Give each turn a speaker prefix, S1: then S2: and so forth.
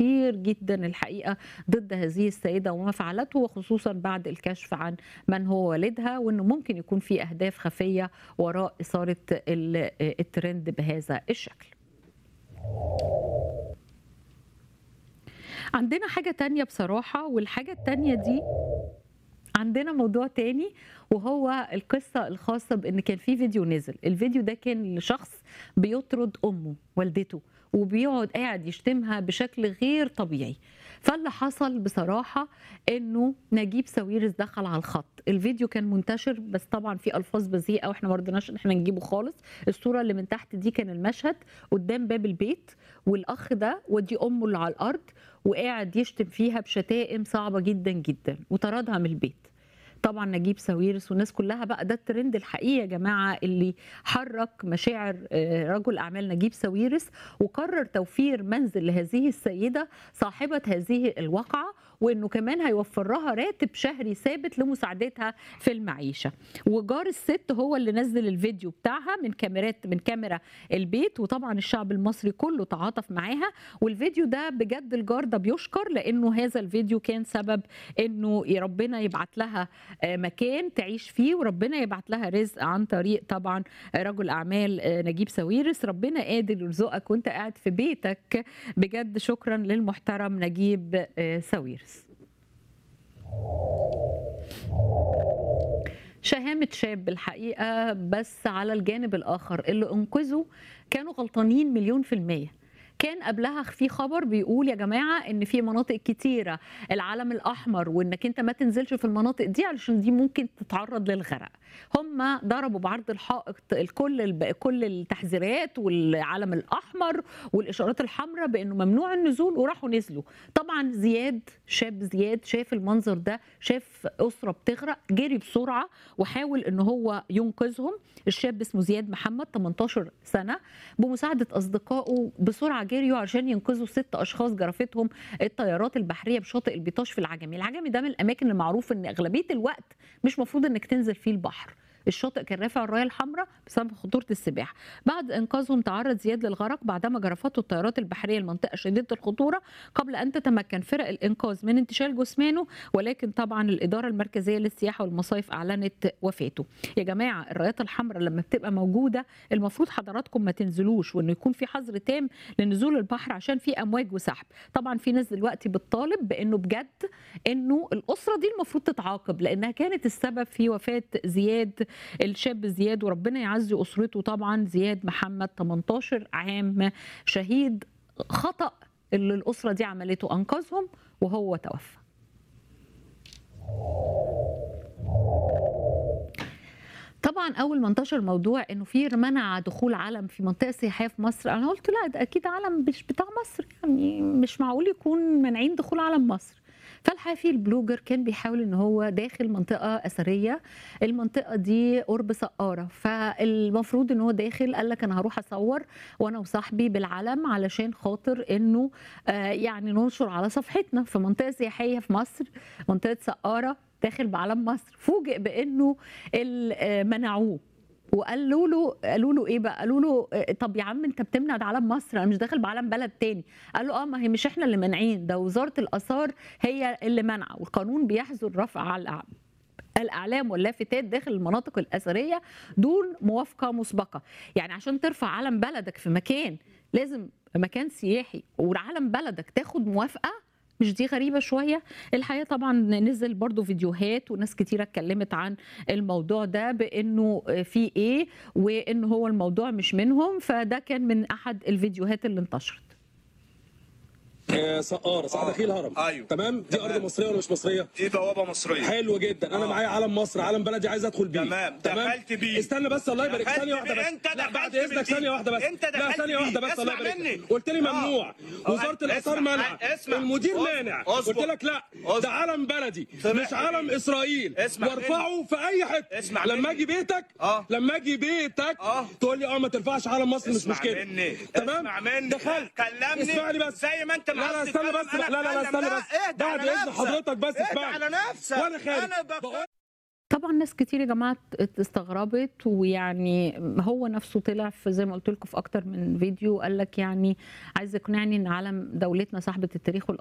S1: كتير جدا الحقيقه ضد هذه السيده وما فعلته وخصوصا بعد الكشف عن من هو والدها وانه ممكن يكون في اهداف خفيه وراء اثاره ال- الترند بهذا الشكل. عندنا حاجة تانية بصراحة والحاجة التانية دي عندنا موضوع تاني وهو القصة الخاصة بأن كان في فيديو نزل الفيديو ده كان لشخص بيطرد أمه والدته وبيقعد قاعد يشتمها بشكل غير طبيعي فاللي حصل بصراحة انه نجيب ساويرس دخل على الخط الفيديو كان منتشر بس طبعا في الفاظ بذيئة واحنا ما رضيناش ان احنا نجيبه خالص الصورة اللي من تحت دي كان المشهد قدام باب البيت والاخ ده ودي امه اللي على الارض وقاعد يشتم فيها بشتائم صعبة جدا جدا وطردها من البيت طبعا نجيب ساويرس والناس كلها بقى ده الترند الحقيقي يا جماعه اللي حرك مشاعر آه، رجل اعمال نجيب ساويرس وقرر توفير منزل لهذه السيده صاحبه هذه الواقعه وانه كمان هيوفر لها راتب شهري ثابت لمساعدتها في المعيشه وجار الست هو اللي نزل الفيديو بتاعها من كاميرات من كاميرا البيت وطبعا الشعب المصري كله تعاطف معاها والفيديو ده بجد الجار ده بيشكر لانه هذا الفيديو كان سبب انه ربنا يبعت لها آه، مكان تعيش فيه وربنا يبعت لها رزق عن طريق طبعا رجل اعمال آه، نجيب ساويرس ربنا قادر يرزقك وانت قاعد في بيتك بجد شكرا للمحترم نجيب آه، ساويرس شهامة شاب الحقيقة بس على الجانب الآخر اللي أنقذوا كانوا غلطانين مليون في المية كان قبلها في خبر بيقول يا جماعة إن في مناطق كتيرة العلم الأحمر وإنك أنت ما تنزلش في المناطق دي علشان دي ممكن تتعرض للغرق هم ضربوا بعرض الحائط الكل الب- كل التحذيرات والعلم الأحمر والإشارات الحمراء بإنه ممنوع النزول وراحوا نزلوا طبعا زياد شاب زياد شاف المنظر ده شاف أسرة بتغرق جري بسرعة وحاول ان هو ينقذهم الشاب اسمه زياد محمد 18 سنه بمساعده اصدقائه بسرعه جريوا عشان ينقذوا ست اشخاص جرفتهم الطيارات البحريه بشاطئ البيطاش في العجمي العجمي ده من الاماكن المعروف ان اغلبيه الوقت مش مفروض انك تنزل فيه البحر الشاطئ كان رافع الرايه الحمراء بسبب خطوره السباحه بعد انقاذهم تعرض زياد للغرق بعدما جرفته الطيارات البحريه المنطقه شديده الخطوره قبل ان تتمكن فرق الانقاذ من انتشال جثمانه ولكن طبعا الاداره المركزيه للسياحه والمصايف اعلنت وفاته يا جماعه الرايات الحمراء لما بتبقى موجوده المفروض حضراتكم ما تنزلوش وانه يكون في حظر تام لنزول البحر عشان في امواج وسحب طبعا في ناس دلوقتي بتطالب بانه بجد انه الاسره دي المفروض تتعاقب لانها كانت السبب في وفاه زياد الشاب زياد وربنا يعزي اسرته طبعا زياد محمد 18 عام شهيد خطا اللي الاسره دي عملته انقذهم وهو توفى طبعا اول ما انتشر موضوع انه في منع دخول علم في منطقه سياحيه في مصر انا قلت لا ده اكيد علم مش بتاع مصر يعني مش معقول يكون مانعين دخول علم مصر فالحقيقه في البلوجر كان بيحاول ان هو داخل منطقه اثريه المنطقه دي قرب سقاره فالمفروض ان هو داخل قال لك انا هروح اصور وانا وصاحبي بالعلم علشان خاطر انه آه يعني ننشر على صفحتنا في منطقه سياحيه في مصر منطقه سقاره داخل بعلم مصر فوجئ بانه ال- آه، منعوه وقالوا له قالوا له ايه بقى قالوا له آه، طب يا عم انت بتمنع ده علم مصر انا مش داخل بعلم بلد تاني قال له اه ما هي مش احنا اللي مانعين ده وزاره الاثار هي اللي منعه والقانون بيحظر رفع على الاعلام واللافتات داخل المناطق الاثريه دون موافقه مسبقه يعني عشان ترفع علم بلدك في مكان لازم مكان سياحي وعلم بلدك تاخد موافقه مش دي غريبة شوية الحقيقة طبعا نزل برضو فيديوهات وناس كتيرة اتكلمت عن الموضوع ده بانه في ايه وان هو الموضوع مش منهم فده كان من احد الفيديوهات اللي انتشرت
S2: آه، سقاره ساعه
S3: آه.
S2: دخيل هرم
S3: أيوه.
S2: تمام دي
S3: تمام.
S2: ارض مصريه ولا مش مصريه
S3: دي بوابه مصريه
S2: حلو جدا انا
S3: آه.
S2: معايا علم مصر علم بلدي عايز ادخل بيه
S3: تمام. دخلت بيه.
S2: استنى بس الله يبارك
S3: دخلت
S2: ثانيه واحده
S3: بيه.
S2: بس
S3: أنت
S2: لا
S3: دخلت
S2: بعد
S3: بيه.
S2: اذنك ثانيه واحده بس
S3: أنت
S2: لا
S3: دخلت
S2: ثانيه
S3: بيه.
S2: واحده بس الله
S3: اسمع
S2: يبارك
S3: مني.
S2: لك. قلت لي
S3: آه.
S2: ممنوع
S3: آه.
S2: وزاره الاثار
S3: اسمع.
S2: منع
S3: اسمع.
S2: المدير
S3: اصبر.
S2: مانع
S3: اصبر.
S2: قلت لك لا
S3: اصبر.
S2: ده علم بلدي
S3: سامحني.
S2: مش علم اسرائيل
S3: اسمع
S2: وارفعه في اي حته
S3: اسمع
S2: لما
S3: مني.
S2: اجي بيتك
S3: آه.
S2: لما اجي بيتك
S3: آه.
S2: تقول لي اه ما ترفعش علم مصر مش
S3: اسمع
S2: مشكله
S3: مني
S2: تمام
S3: اسمع مني
S2: دخلت
S3: كلمني
S2: اسمعني بس
S3: زي ما انت
S2: لا لا
S3: معاذ
S2: استنى
S3: تتكلم،
S2: بس
S3: أنا
S2: لا لا لا
S3: أتكلم.
S2: استنى بس
S3: اهدى
S2: بعد
S3: على
S2: اذن
S3: نفسك.
S2: حضرتك بس
S3: اهدى
S2: اسمعني
S3: على نفسك
S2: وانا خارج
S3: انا بقول
S2: بقول
S1: طبعا ناس كتير يا جماعه استغربت ويعني هو نفسه طلع في زي ما قلت لكم في اكتر من فيديو قال لك يعني عايز يقنعني ان علم دولتنا صاحبه التاريخ